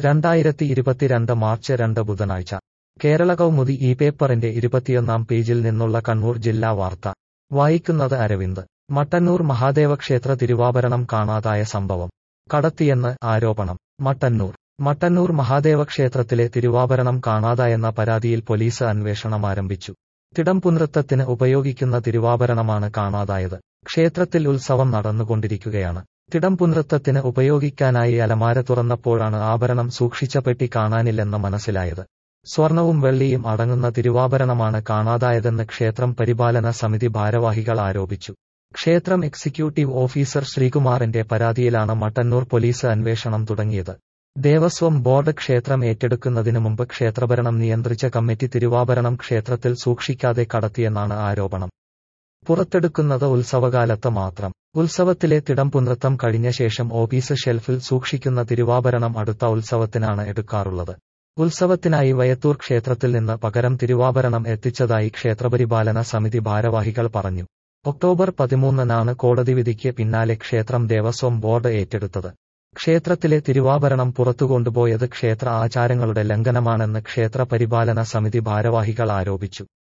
രണ്ടായിരത്തി ഇരുപത്തിരണ്ട് മാർച്ച് രണ്ട് ബുധനാഴ്ച കേരള കൗമുദി ഈ പേപ്പറിന്റെ ഇരുപത്തിയൊന്നാം പേജിൽ നിന്നുള്ള കണ്ണൂർ ജില്ലാ വാർത്ത വായിക്കുന്നത് അരവിന്ദ് മട്ടന്നൂർ മഹാദേവ ക്ഷേത്ര തിരുവാഭരണം കാണാതായ സംഭവം കടത്തിയെന്ന് ആരോപണം മട്ടന്നൂർ മട്ടന്നൂർ മഹാദേവ ക്ഷേത്രത്തിലെ തിരുവാഭരണം കാണാതായെന്ന പരാതിയിൽ പോലീസ് അന്വേഷണം ആരംഭിച്ചു തിടംപുനൃത്തത്തിന് ഉപയോഗിക്കുന്ന തിരുവാഭരണമാണ് കാണാതായത് ക്ഷേത്രത്തിൽ ഉത്സവം നടന്നുകൊണ്ടിരിക്കുകയാണ് തിടംപുനൃത്തത്തിന് ഉപയോഗിക്കാനായി അലമാര തുറന്നപ്പോഴാണ് ആഭരണം സൂക്ഷിച്ച പെട്ടി കാണാനില്ലെന്ന് മനസ്സിലായത് സ്വർണവും വെള്ളിയും അടങ്ങുന്ന തിരുവാഭരണമാണ് കാണാതായതെന്ന് ക്ഷേത്രം പരിപാലന സമിതി ഭാരവാഹികൾ ആരോപിച്ചു ക്ഷേത്രം എക്സിക്യൂട്ടീവ് ഓഫീസർ ശ്രീകുമാറിന്റെ പരാതിയിലാണ് മട്ടന്നൂർ പോലീസ് അന്വേഷണം തുടങ്ങിയത് ദേവസ്വം ബോർഡ് ക്ഷേത്രം ഏറ്റെടുക്കുന്നതിനു മുമ്പ് ക്ഷേത്രഭരണം നിയന്ത്രിച്ച കമ്മിറ്റി തിരുവാഭരണം ക്ഷേത്രത്തിൽ സൂക്ഷിക്കാതെ കടത്തിയെന്നാണ് ആരോപണം പുറത്തെടുക്കുന്നത് ഉത്സവകാലത്ത് മാത്രം ഉത്സവത്തിലെ തിടംപുനൃത്തം കഴിഞ്ഞ ശേഷം ഓഫീസ് ഷെൽഫിൽ സൂക്ഷിക്കുന്ന തിരുവാഭരണം അടുത്ത ഉത്സവത്തിനാണ് എടുക്കാറുള്ളത് ഉത്സവത്തിനായി വയത്തൂർ ക്ഷേത്രത്തിൽ നിന്ന് പകരം തിരുവാഭരണം എത്തിച്ചതായി ക്ഷേത്രപരിപാലന സമിതി ഭാരവാഹികൾ പറഞ്ഞു ഒക്ടോബർ പതിമൂന്നിനാണ് കോടതി വിധിക്ക് പിന്നാലെ ക്ഷേത്രം ദേവസ്വം ബോർഡ് ഏറ്റെടുത്തത് ക്ഷേത്രത്തിലെ തിരുവാഭരണം പുറത്തുകൊണ്ടുപോയത് ക്ഷേത്ര ആചാരങ്ങളുടെ ലംഘനമാണെന്ന് ക്ഷേത്ര പരിപാലന സമിതി ഭാരവാഹികൾ ആരോപിച്ചു